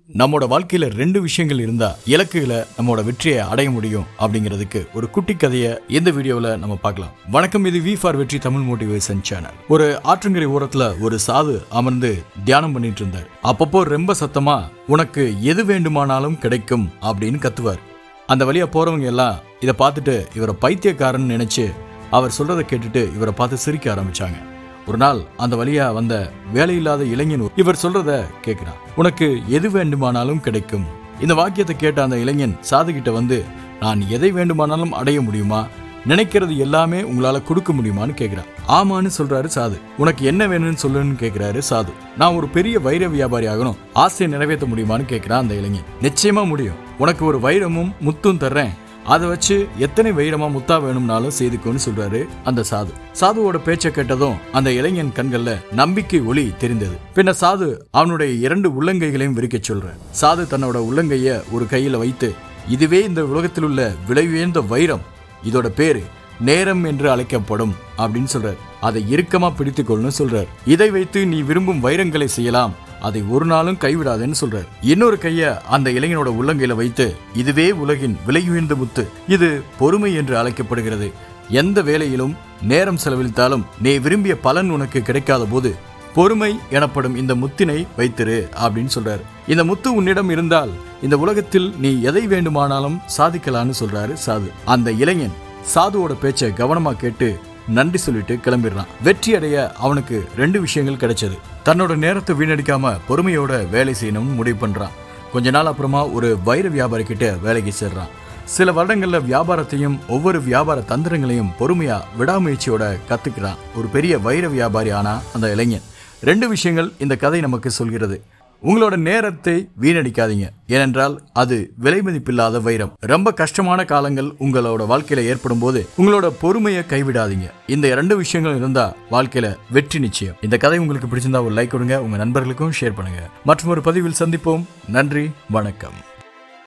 நம்மோட வாழ்க்கையில ரெண்டு விஷயங்கள் இருந்தா இலக்குகளை நம்மோட வெற்றியை அடைய முடியும் அப்படிங்கிறதுக்கு ஒரு குட்டி கதையை இந்த வீடியோவில் நம்ம பார்க்கலாம் வணக்கம் இது வி ஃபார் வெற்றி தமிழ் மோட்டிவேஷன் சேனல் ஒரு ஆற்றங்கரை ஓரத்துல ஒரு சாது அமர்ந்து தியானம் பண்ணிட்டு இருந்தார் அப்பப்போ ரொம்ப சத்தமா உனக்கு எது வேண்டுமானாலும் கிடைக்கும் அப்படின்னு கத்துவார் அந்த வழியா போறவங்க எல்லாம் இதை பார்த்துட்டு இவரை பைத்தியக்காரன் நினைச்சு அவர் சொல்றதை கேட்டுட்டு இவரை பார்த்து சிரிக்க ஆரம்பிச்சாங்க ஒரு நாள் அந்த வழியா வந்த வேலையில்லாத இளைஞன் இவர் சொல்றத கேட்கிறான் உனக்கு எது வேண்டுமானாலும் கிடைக்கும் இந்த வாக்கியத்தை கேட்ட அந்த இளைஞன் சாது கிட்ட வந்து நான் எதை வேண்டுமானாலும் அடைய முடியுமா நினைக்கிறது எல்லாமே உங்களால கொடுக்க முடியுமான்னு கேக்குறான் ஆமான்னு சொல்றாரு சாது உனக்கு என்ன வேணும்னு சொல்லுன்னு கேக்குறாரு சாது நான் ஒரு பெரிய வைர வியாபாரி ஆகணும் ஆசையை நிறைவேற்ற முடியுமான்னு கேக்குறான் அந்த இளைஞன் நிச்சயமா முடியும் உனக்கு ஒரு வைரமும் முத்தும் தர்றேன் அதை வச்சு எத்தனை வைரமா முத்தா வேணும்னாலும் செய்துக்கோன்னு சொல்றாரு அந்த சாது சாதுவோட பேச்சை கேட்டதும் அந்த இளைஞன் கண்கள்ல நம்பிக்கை ஒளி தெரிந்தது பின்ன சாது அவனுடைய இரண்டு உள்ளங்கைகளையும் விரிக்கச் சொல்ற சாது தன்னோட உள்ளங்கைய ஒரு கையில வைத்து இதுவே இந்த உலகத்தில் உள்ள விலை உயர்ந்த வைரம் இதோட பேரு நேரம் என்று அழைக்கப்படும் அப்படின்னு சொல்றார் அதை இறுக்கமா பிடித்துக்கொள்னு சொல்றார் இதை வைத்து நீ விரும்பும் வைரங்களை செய்யலாம் அதை ஒரு நாளும் கைவிடாதேன்னு சொல்றார் இன்னொரு கைய அந்த இளைஞனோட உள்ளங்கையில வைத்து இதுவே உலகின் விலையுயர்ந்த முத்து இது பொறுமை என்று அழைக்கப்படுகிறது எந்த வேலையிலும் நேரம் செலவழித்தாலும் நீ விரும்பிய பலன் உனக்கு கிடைக்காத போது பொறுமை எனப்படும் இந்த முத்தினை வைத்திரு அப்படின்னு சொல்றாரு இந்த முத்து உன்னிடம் இருந்தால் இந்த உலகத்தில் நீ எதை வேண்டுமானாலும் சாதிக்கலாம்னு சொல்றாரு சாது அந்த இளைஞன் சாதுவோட பேச்சை கவனமா கேட்டு நன்றி சொல்லிட்டு கிளம்பிடுறான் வெற்றி அடைய அவனுக்கு ரெண்டு விஷயங்கள் கிடைச்சது தன்னோட நேரத்தை வீணடிக்காம பொறுமையோட வேலை செய்யணும்னு முடிவு பண்றான் கொஞ்ச நாள் அப்புறமா ஒரு வைர வியாபாரி கிட்ட வேலைக்கு சேர்றான் சில வருடங்கள்ல வியாபாரத்தையும் ஒவ்வொரு வியாபார தந்திரங்களையும் பொறுமையா விடாமுயற்சியோட கத்துக்கிறான் ஒரு பெரிய வைர வியாபாரி ஆனா அந்த இளைஞன் ரெண்டு விஷயங்கள் இந்த கதை நமக்கு சொல்கிறது உங்களோட நேரத்தை வீணடிக்காதீங்க ஏனென்றால் அது விலை மதிப்பில்லாத வைரம் ரொம்ப கஷ்டமான காலங்கள் உங்களோட வாழ்க்கையில ஏற்படும் போது உங்களோட பொறுமையை கைவிடாதீங்க இந்த ரெண்டு விஷயங்கள் இருந்தா வாழ்க்கையில வெற்றி நிச்சயம் இந்த கதை உங்களுக்கு பிடிச்சிருந்தா ஒரு லைக் கொடுங்க உங்க நண்பர்களுக்கும் ஷேர் பண்ணுங்க மற்றும் ஒரு பதிவில் சந்திப்போம் நன்றி வணக்கம்